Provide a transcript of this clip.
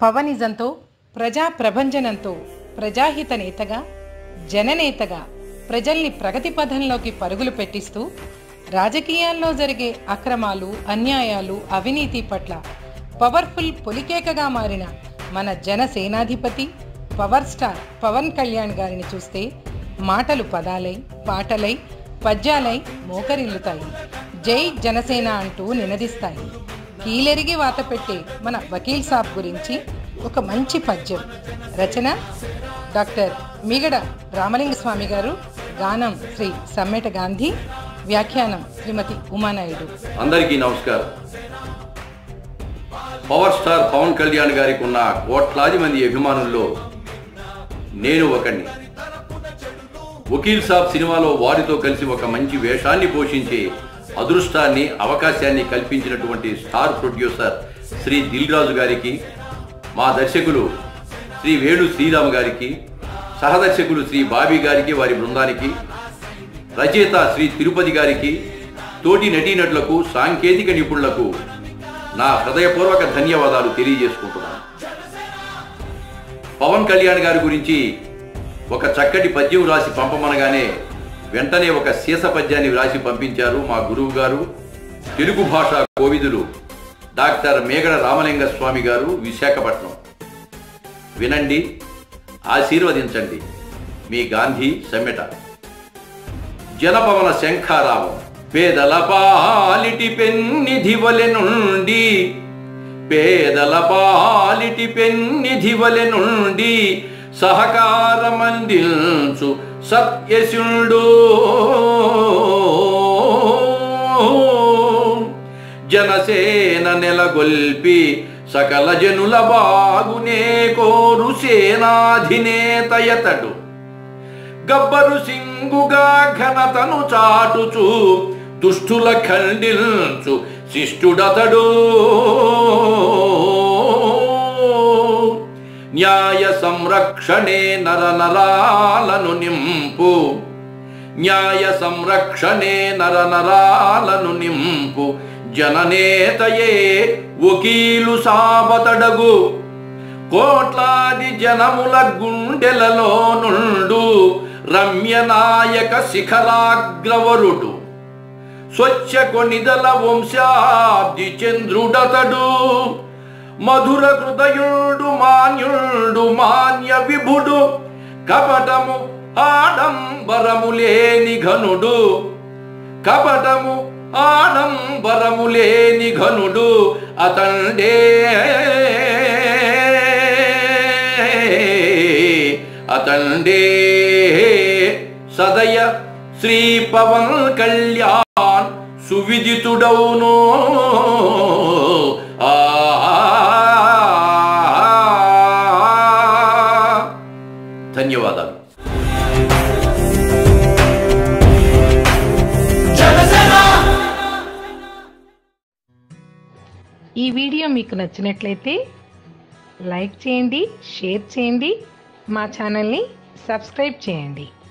పవనిజంతో ప్రజా ప్రభంజనంతో ప్రజాహిత నేతగా జననేతగా ప్రజల్ని ప్రగతి పథంలోకి పరుగులు పెట్టిస్తూ రాజకీయాల్లో జరిగే అక్రమాలు అన్యాయాలు అవినీతి పట్ల పవర్ఫుల్ పొలికేకగా మారిన మన జనసేనాధిపతి పవర్ స్టార్ పవన్ కళ్యాణ్ గారిని చూస్తే మాటలు పదాలై పాటలై పద్యాలై మోకరిల్లుతాయి జై జనసేన అంటూ నినదిస్తాయి కీలెరిగి వాత పెట్టే మన వకీల్ సాబ్ గురించి ఒక మంచి పద్యం రచన డాక్టర్ మిగడ రామలింగ స్వామి గారు గానం శ్రీ సమ్మెట గాంధీ వ్యాఖ్యానం శ్రీమతి ఉమానాయుడు అందరికీ నమస్కారం పవర్ స్టార్ పవన్ కళ్యాణ్ గారికి ఉన్న కోట్లాది మంది అభిమానుల్లో నేను ఒకడిని వకీల్ సాబ్ సినిమాలో వారితో కలిసి ఒక మంచి వేషాన్ని పోషించే అదృష్టాన్ని అవకాశాన్ని కల్పించినటువంటి స్టార్ ప్రొడ్యూసర్ శ్రీ దిల్ రాజు గారికి మా దర్శకులు శ్రీ వేణు శ్రీరామ్ గారికి సహదర్శకులు శ్రీ బాబీ గారికి వారి బృందానికి రచయిత శ్రీ తిరుపతి గారికి తోటి నటీనటులకు సాంకేతిక నిపుణులకు నా హృదయపూర్వక ధన్యవాదాలు తెలియజేసుకుంటున్నాను పవన్ కళ్యాణ్ గారి గురించి ఒక చక్కటి పద్యం రాసి పంపమనగానే వెంటనే ఒక సీస పద్యాన్ని వ్రాసి పంపించారు మా గురువు గారు తెలుగు భాషా కోవిదులు డాక్టర్ మేగడ రామలింగ స్వామి గారు విశాఖపట్నం వినండి ఆశీర్వదించండి మీ గాంధీ సమ్మెట జనపవన శంఖారావం పేదల పాలిటి పెన్నిధి వలె నుండి పేదల పాలిటి పెన్నిధి వలె నుండి సహకారమందించు సత్యశుండు జనసేన నెలగొల్పి సకల జనుల బాగునే కోరు సేనాధినేతయతడు గబ్బరు సింగుగా ఘనతను చాటుచు దుష్టుల ఖండిల్చు శిష్టుడతడు న్యాయ సంరక్షణే నర నరాలను నింపు న్యాయ సంరక్షణే నర నరాలను నింపు జననేతయే వకీలు సాబతడగు కోట్లాది జనముల గుండెలలో నుండు రమ్యనాయక శిఖరాగ్రవరుడు స్వచ్ఛ కొనిదల వంశాబ్ది చంద్రుడతడు మధుర హృదయుడు మాన్యుడు మాన్య విభుడు కపటము ఆడంబరము లేని ఘనుడు కపటము ఆడంబరము లేని ఘనుడు అతండే అతండే సదయ శ్రీ పవన్ కళ్యాణ్ సువిదితుడౌను ఆ ధన్యవాదాలు ఈ వీడియో మీకు నచ్చినట్లయితే లైక్ చేయండి షేర్ చేయండి మా ఛానల్ని సబ్స్క్రైబ్ చేయండి